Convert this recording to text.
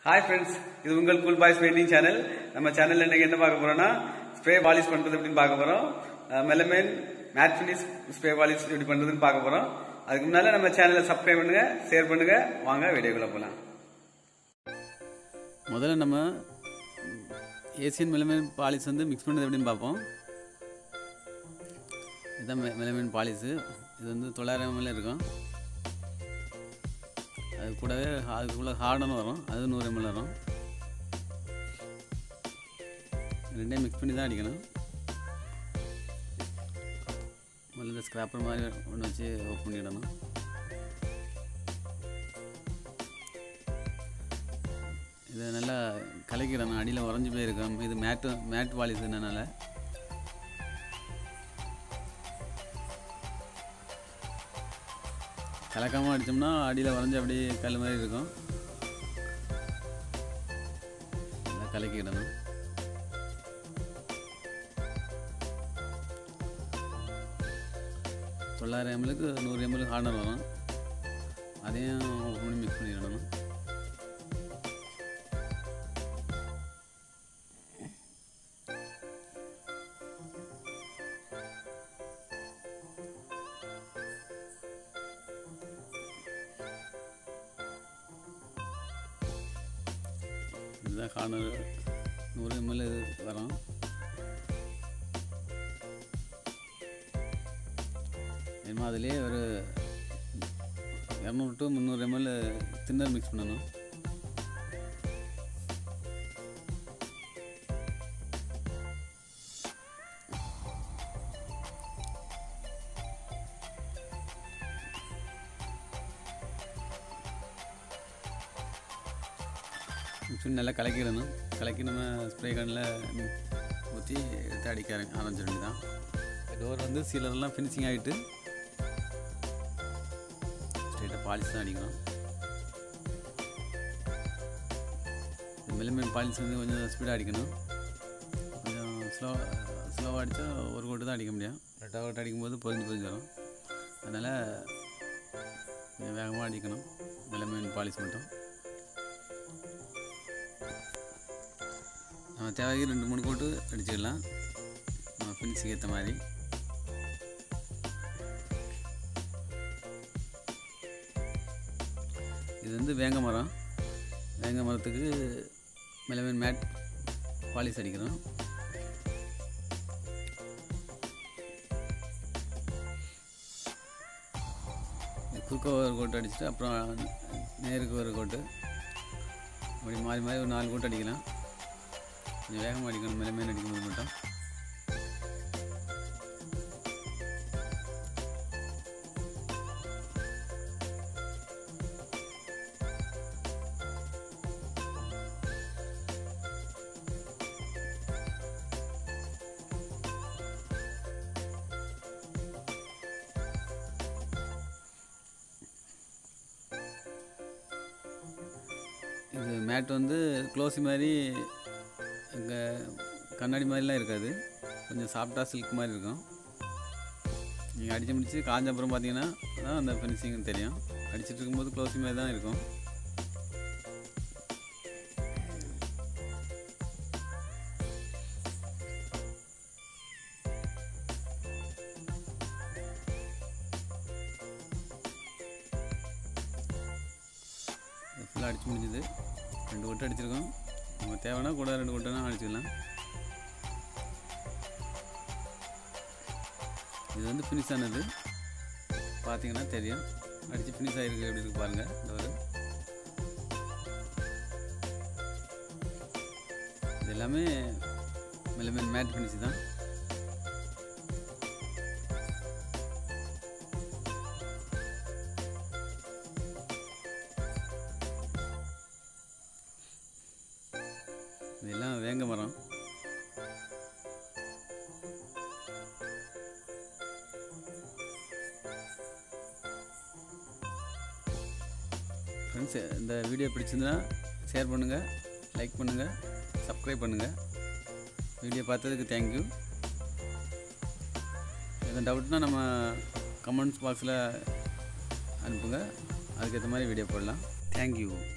hi friends இது உங்கள் cool boys painting channel நம்ம சேனல்ல இன்னைக்கு என்ன பார்க்க போறோம்னா ஸ்ப்ரே பாலிஷ் பண்றது எப்படின்னு பார்க்க போறோம் melamine matte finish spray polish எப்படி பண்றதுன்னு பார்க்க போறோம் அதுக்கு முன்னால நம்ம சேனலை சப்ஸ்கிரைப் பண்ணுங்க ஷேர் பண்ணுங்க வாங்க வீடியோக்குள்ள போலாம் முதல்ல நம்ம ஏசியன் மெலமைன் பாலிஸ் வந்து மிக்ஸ் பண்ணது எப்படின்னு பார்ப்போம் இதுதான் மெ மெலமைன் பாலிஸு இது வந்து தொள்ளாயிரம் எம்எல் இருக்கும் அது கூடவே அதுக்குள்ளே ஹார்டனும் வரும் அது நூறு எம்எல் வரும் ரெண்டையும் மிக்ஸ் பண்ணி தான் அடிக்கணும் முதல்ல இந்த ஸ்க்ராப்பர் மாதிரி ஒன்று வச்சு ஓப்பன் பண்ணிடணும் இதை நல்லா கலக்கிடணும் அடியில் உறைஞ்சி போயிருக்கும் இது மேட்டு மேட் பாலிஸ் என்னனால கலக்காமல் அடித்தோம்னா அடியில் உறைஞ்சி அப்படியே கல் மாதிரி இருக்கும் நல்லா கலக்கிடணும் தொள்ளாயிரம் எம்எலுக்கு நூறு எம்எல் ஹார்னர் வரும் அதையும் open பண்ணி மிக்ஸ் பண்ணிடணும் இதுதான் கார்னர் நூறு எம்எல் வரும் ஏன்னா அதிலே ஒரு இரநூறு டு முந்நூறு எம்எல் தின்னர் மிக்ஸ் பண்ணணும் மிக்ஸ் பண்ணி நல்லா கலக்கிடணும் கலக்கி நம்ம ஸ்ப்ரே கனில் ஊற்றி எடுத்து அடிக்க ஆர- ஆரம்பிச்சிட வேண்டியதான் டோர் வந்து சீலர்லாம் ஃபினிஷிங் ஆகிட்டு ஸ்ட்ரெயிட்டாக பாலிஷ் தான் அடிக்கணும் மெல்லிமென் பாலிஷ் வந்து கொஞ்சம் ஸ்பீடாக அடிக்கணும் கொஞ்சம் ஸ்லோ ஸ்லோவாக அடித்தா ஒரு கோட்டு தான் அடிக்க முடியும் ரெண்டாவது கோட்டு அடிக்கும்போது பொறிஞ்சு பொறிஞ்சு வரும் அதனால் கொஞ்சம் வேகமாக அடிக்கணும் மெல்லிமென் பாலிஷ் மட்டும் நம்ம தேவைக்கு ரெண்டு மூணு கோட்டு அடிச்சுக்கலாம் நம்ம ஃபினிஷிங் ஏற்ற மாதிரி இது வந்து வேங்க மரம் வேங்க மரத்துக்கு மெலமன் மேட் பாலிஷ் அடிக்கிறோம் குறுக்க ஒரு கோட்டு அடிச்சுட்டு அப்புறம் நேருக்கு ஒரு கோட்டு அப்படி மாறி மாறி ஒரு நாலு கோட்டு அடிக்கலாம் கொஞ்சம் வேகமாக அடிக்கணும் மேலே மேலே அடிக்கும்போது மட்டும் இது மேட் வந்து க்ளோஸி மாதிரி இங்கே கண்ணாடி மாதிரிலாம் இருக்காது கொஞ்சம் சாஃப்டாக சில்க் மாதிரி இருக்கும் நீங்கள் அடித்து முடிச்சு காஞ்ச அப்புறம் பார்த்தீங்கன்னா தான் அந்த ஃபினிஷிங் தெரியும் அடிச்சிட்டு இருக்கும்போது க்ளோஸி மாதிரி தான் இருக்கும் ஃபுல்லாக அடித்து முடிஞ்சுது ரெண்டு கொட்டை அடிச்சிருக்கோம் நம்ம தேவைன்னா கூட ரெண்டு கொட்டைனா அடிச்சுக்கலாம் இது வந்து ஃபினிஷ் ஆனது பார்த்தீங்கன்னா தெரியும் அடித்து ஃபினிஷ் ஆகிருக்கு எப்படி இருக்கு பாருங்கள் இந்த ஒரு இது எல்லாமே மெல்லமே மேட் ஃபினிஷ் தான் இதெல்லாம் வேங்க மரம் ஃப்ரெண்ட்ஸ் இந்த வீடியோ பிடிச்சிருந்தா ஷேர் பண்ணுங்கள் லைக் பண்ணுங்கள் சப்ஸ்கிரைப் பண்ணுங்கள் வீடியோ பார்த்ததுக்கு தேங்க்யூ எதுவும் டவுட்னா நம்ம கமெண்ட்ஸ் பாக்ஸில் அனுப்புங்க அதுக்கேற்ற மாதிரி வீடியோ போடலாம் தேங்க்யூ